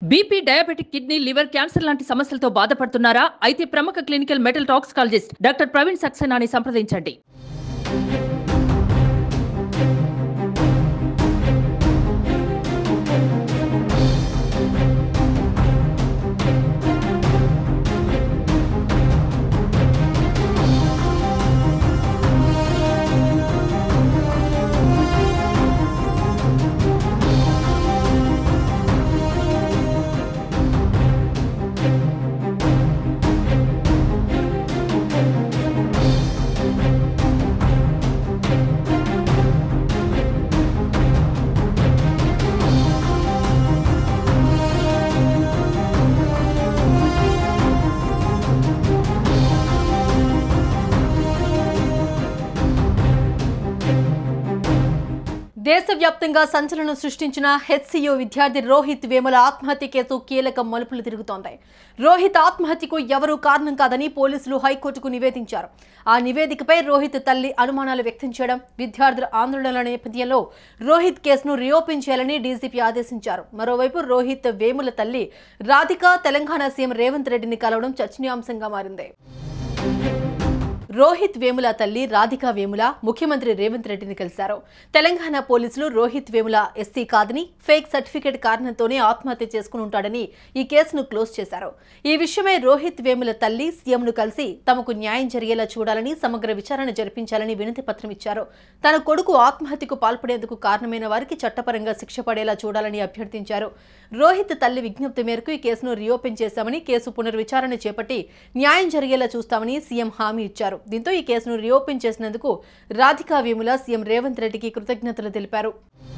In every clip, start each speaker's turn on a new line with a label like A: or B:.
A: BP diabetic kidney liver cancer లాంటి సమస్యలతో బాధపడుతున్నారా అయితే ప్రముఖ clinical metal toxicologist doctor Praveen సక్సేనాని సంప్రదించండి
B: దేశవ్యాప్తంగా సంచలనం సృష్టించిన హెచ్సియు విద్యార్థి రోహిత్ వేముల ఆత్మహత్య కేసు కీలక మలుపులు తిరుగుతోంది రోహిత్ ఆత్మహత్యకు ఎవరూ కారణం కాదని పోలీసులు హైకోర్టుకు నివేదించారు ఆ నివేదికపై రోహిత్ తల్లి అనుమానాలు వ్యక్తం చేయడం విద్యార్థుల ఆందోళనల నేపథ్యంలో రోహిత్ కేసును రీఓపెన్ చేయాలని డీజీపీ ఆదేశించారు మరోవైపు రోహిత్ వేముల తల్లి రాధిక తెలంగాణ సీఎం రేవంత్ రెడ్డిని కలవడం చర్చనీయాంశంగా మారింది రోహిత్ వేముల తల్లి రాధికా వేముల ముఖ్యమంత్రి రేవంత్ రెడ్డిని కలిశారు తెలంగాణ పోలీసులు రోహిత్ వేముల ఎస్సీ కాదని ఫేక్ సర్టిఫికేట్ కారణంతోనే ఆత్మహత్య చేసుకుని ఉంటాడని ఈ కేసును క్లోజ్ చేశారు ఈ విషయమై రోహిత్ వేముల తల్లి సీఎంను కలిసి తమకు న్యాయం జరిగేలా చూడాలని సమగ్ర విచారణ జరిపించాలని వినతి పత్రం ఇచ్చారు తన కొడుకు ఆత్మహత్యకు పాల్పడేందుకు కారణమైన వారికి చట్టపరంగా శిక్ష పడేలా చూడాలని అభ్యర్థించారు రోహిత్ తల్లి విజ్ఞప్తి మేరకు ఈ కేసును రీఓపెన్ చేశామని కేసు పునర్విచారణ చేపట్టి న్యాయం జరిగేలా చూస్తామని సీఎం హామీ ఇచ్చారు దీంతో ఈ కేసును రీఓపెన్ చేసినందుకు రాధికా వేముల సీఎం రేవంత్ రెడ్డికి కృతజ్ఞతలు తెలిపారు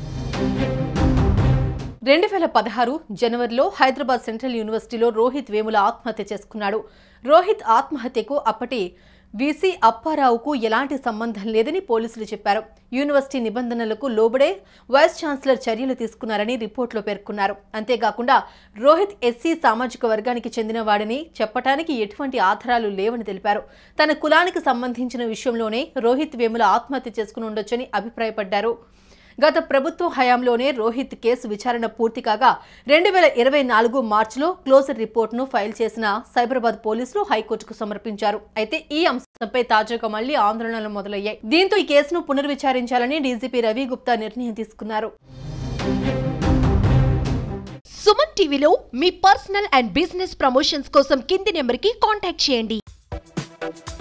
B: రెండు వేల పదహారు జనవరిలో హైదరాబాద్ సెంట్రల్ యూనివర్సిటీలో రోహిత్ వేముల ఆత్మహత్య చేసుకున్నాడు రోహిత్ ఆత్మహత్యకు అప్పటి వీసీ అప్పారావుకు ఎలాంటి సంబంధం లేదని పోలీసులు చెప్పారు యూనివర్సిటీ నిబంధనలకు లోబడే వైస్ ఛాన్సలర్ చర్యలు తీసుకున్నారని రిపోర్టులో పేర్కొన్నారు అంతేకాకుండా రోహిత్ ఎస్సీ సామాజిక వర్గానికి చెందిన వాడని చెప్పటానికి ఎటువంటి ఆధారాలు లేవని తెలిపారు తన కులానికి సంబంధించిన విషయంలోనే రోహిత్ వేముల ఆత్మహత్య చేసుకుని ఉండొచ్చని అభిప్రాయపడ్డారు గత ప్రభుత్వ హయాంలోనే రోహిత్ కేసు విచారణ పూర్తి కాగా రెండు వేల ఇరవై నాలుగు మార్చిలో క్లోజర్ రిపోర్టును ఫైల్ చేసిన సైబరాబాద్ పోలీసులు హైకోర్టుకు సమర్పించారు అయితే ఈ అంశంపై తాజాగా మళ్లీ ఆందోళనలు మొదలయ్యాయి దీంతో ఈ కేసును పునర్విచారించాలని డీజీపీ రవి గుప్తా నిర్ణయం తీసుకున్నారు
C: సుమన్ టీవీలో మీ పర్సనల్ అండ్ బిజినెస్ ప్రమోషన్స్ కోసం కింది నెంబర్కి కాంటాక్ట్ చేయండి